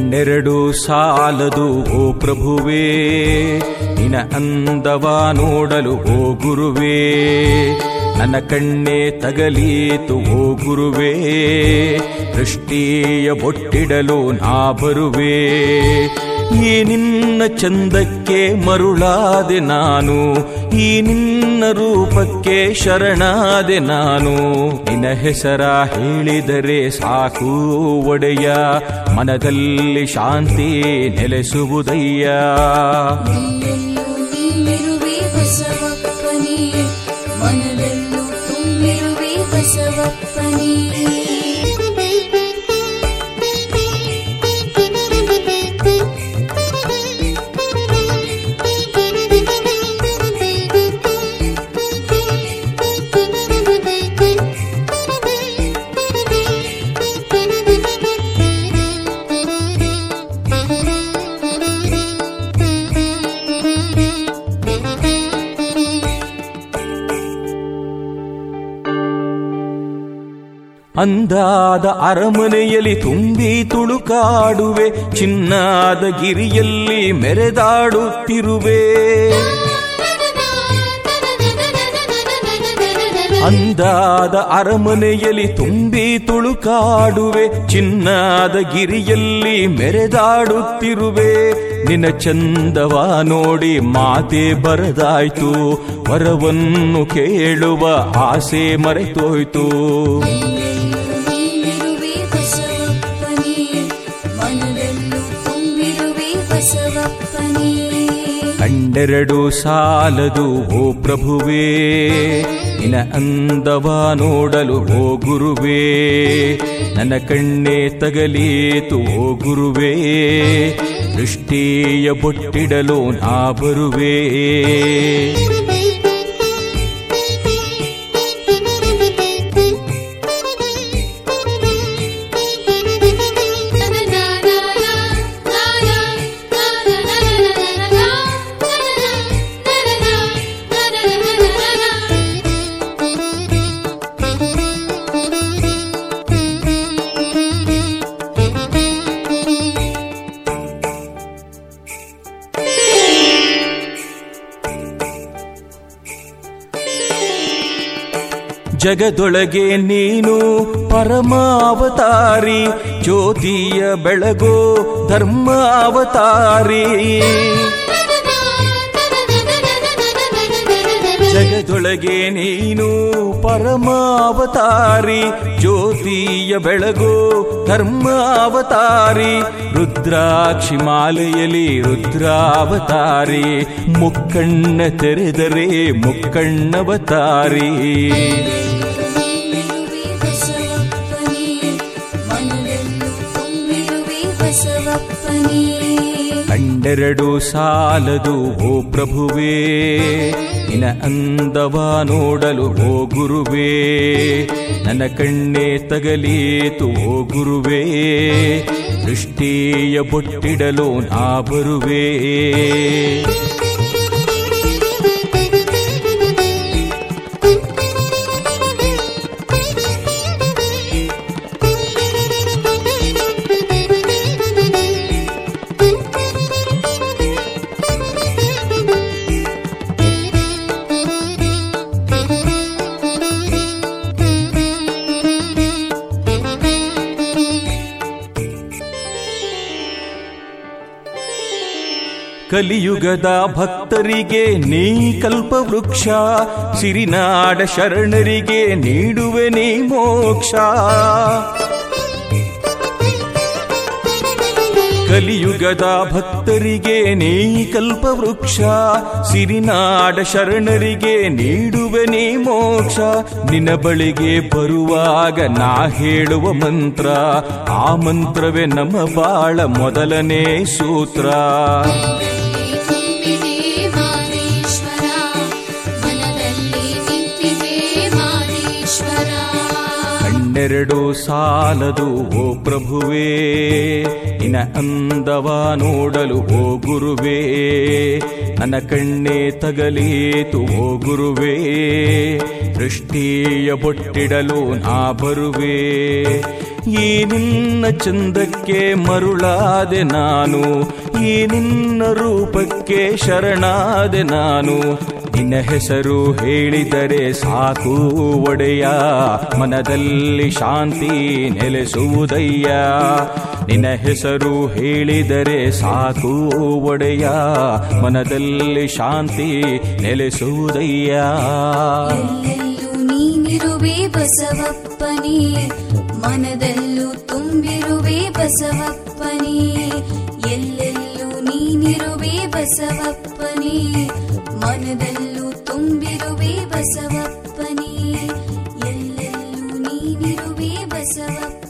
ಕಣ್ಣೆರಡು ಸಾಲದು ಓ ಪ್ರಭುವೇ ನಿನ ಅಂದವ ನೋಡಲು ಓ ಗುರುವೇ ನನ್ನ ಕಣ್ಣೆ ತಗಲೀತು ಓ ಗುರುವೇ ದೃಷ್ಟಿಯ ಬೊಟ್ಟಿಡಲು ನಾ ಬರುವೆ ಈ ನಿನ್ನ ಚಂದಕ್ಕೆ ಮರುಳಾದೆ ನಾನು ಈ ನಿನ್ನ ರೂಪಕ್ಕೆ ಶರಣಾದೆ ನಾನು ನಿನ್ನ ಹೆಸರ ಹೇಳಿದರೆ ಸಾಕು ಒಡೆಯ ಮನದಲ್ಲಿ ಶಾಂತಿ ನೆಲೆಸುವುದಯ್ಯ ಎಲ್ಲೆಲ್ಲೂ ನೀನಿರುವೆ ಬಸವಪ್ಪನೇ ಮನದಲ್ಲೂ ತುಂಬಿರುವೆ ಬಸವಪ್ಪನೇ ಅಂದಾದ ಅರಮನೆಯಲ್ಲಿ ತುಂಬಿ ತುಳುಕಾಡುವೆ ಚಿನ್ನಾದ ಗಿರಿಯಲ್ಲಿ ಮೆರೆದಾಡುತ್ತಿರುವೆ ಅಂದಾದ ಅರಮನೆಯಲ್ಲಿ ತುಂಬಿ ತುಳುಕಾಡುವೆ ಚಿನ್ನಾದ ಗಿರಿಯಲ್ಲಿ ಮೆರೆದಾಡುತ್ತಿರುವೆ ನಿನ್ನ ಚಂದವ ನೋಡಿ ಮಾತೆ ಬರದಾಯ್ತು ವರವನ್ನು ಕೇಳುವ ಆಸೆ ಮರೆತೋಯ್ತು ಎಲ್ಲೆಲ್ಲೂ ನೀನಿರುವೆ ಬಸವಪ್ಪನೇ ಮನದಲ್ಲೂ ತುಂಬಿರುವೆ ಬಸವಪ್ಪನೇ ಕಂಡೆರಡು ಸಾಲದು ಓ ಪ್ರಭುವೇ ನಿನ ಅಂದವ ನೋಡಲು ಓ ಗುರುವೇ ನನ್ನ ಕಣ್ಣೆ ತಗಲೀತು ಓ ಗುರುವೇ ದೃಷ್ಟಿಯ ಬೊಟ್ಟಿಡಲು ನಾ ಬರುವೆ ಜಗದೊಳಗೆ ನೀನು ಪರಮಾವತಾರಿ ಜ್ಯೋತಿಯ ಬೆಳಗೋ ಧರ್ಮ ಅವತಾರಿ ಜಗದೊಳಗೆ ನೀನು ಪರಮಾವತಾರಿ ಜ್ಯೋತಿಯ ಬೆಳಗೋ ಧರ್ಮ ಅವತಾರಿ ರುದ್ರಾಕ್ಷಿ ಮಾಲೆಯಲ್ಲಿ ರುದ್ರಾವತಾರಿ ಮುಕ್ಕಣ್ಣ ತೆರೆದರೆ ಮುಕ್ಕಣ್ಣವತಾರಿ ನೀನಿರುವೆ ಬಸವಪ್ಪನೇ ಮನದಲ್ಲೂ ತುಂಬಿರುವೆ ಬಸವಪ್ಪನೇ ಕಂಡೆರಡು ಸಾಲದು ಓ ಪ್ರಭುವೇ ನಿನ ಅಂದವ ನೋಡಲು ಓ ಗುರುವೇ ನನ್ನ ಕಣ್ಣೆ ತಗಲೀತು ಓ ಗುರುವೇ ದೃಷ್ಟಿಯ ಬೊಟ್ಟಿಡಲು ನಾ ಬರುವೆ ಕಲಿಯುಗದ ಭಕ್ತರಿಗೆ ನೀ ಕಲ್ಪವೃಕ್ಷ ಸಿರಿನಾಡ ಶರಣರಿಗೆ ನೀಡುವೆ ನೀ ಮೋಕ್ಷ ಕಲಿಯುಗದ ಭಕ್ತರಿಗೆ ನೀ ಕಲ್ಪವೃಕ್ಷ ಸಿರಿನಾಡ ಶರಣರಿಗೆ ನೀಡುವೆ ನೀ ಮೋಕ್ಷ ನಿನ್ನ ಬಳಿಗೆ ಬರುವಾಗ ನಾ ಹೇಳುವ ಮಂತ್ರ ಆ ಮಂತ್ರವೇ ನಮ್ಮ ಬಾಳ ಮೊದಲನೇ ಸೂತ್ರ ತುಂಬಿದೆ ಮಾದೇಶ್ವರ ಮನದಲ್ಲಿ ನಿಂತಿದೆ ಮಾದೇಶ್ವರ ಕಣ್ಣೆರಡು ಸಾಲದು ಓ ಪ್ರಭುವೇ ನಿನ ಅಂದವ ನೋಡಲು ಓ ಗುರುವೇ ನನ್ನ ಕಣ್ಣೆ ತಗಲೀತು ಓ ಗುರುವೇ ದೃಷ್ಟಿಯ ಬೊಟ್ಟಿಡಲು ನಾ ಬರುವೆ ಈ ನಿನ್ನ ಚಂದಕ್ಕೆ ಮರುಳಾದೆ ನಾನು ಈ ನಿನ್ನ ರೂಪಕ್ಕೆ ಶರಣಾದೆ ನಾನು ನಿನ್ನ ಹೆಸರು ಹೇಳಿದರೆ ಸಾಕು ಒಡೆಯ ಮನದಲ್ಲಿ ಶಾಂತಿ ನೆಲೆಸುವುದಯ್ಯ ನಿನ್ನ ಹೆಸರು ಹೇಳಿದರೆ ಸಾಕು ಒಡೆಯ ಮನದಲ್ಲಿ ಶಾಂತಿ ನೆಲೆಸುವುದಯ್ಯ ಎಲ್ಲೆಲ್ಲೂ ನೀನಿರುವೆ ಬಸವಪ್ಪನೇ ಮನದಲ್ಲೂ ತುಂಬಿರುವೆ ಬಸವಪ್ಪನೇ ಎಲ್ಲೆಲ್ಲೂ ನೀನಿರುವೆ ಬಸವಪ್ಪನೇ ಮನದಲ್ಲೂ ತುಂಬಿರುವೆ ಬಸವಪ್ಪನೇ ಎಲ್ಲೆಲ್ಲೂ ನೀನಿರುವೆ ಬಸವಪ್ಪ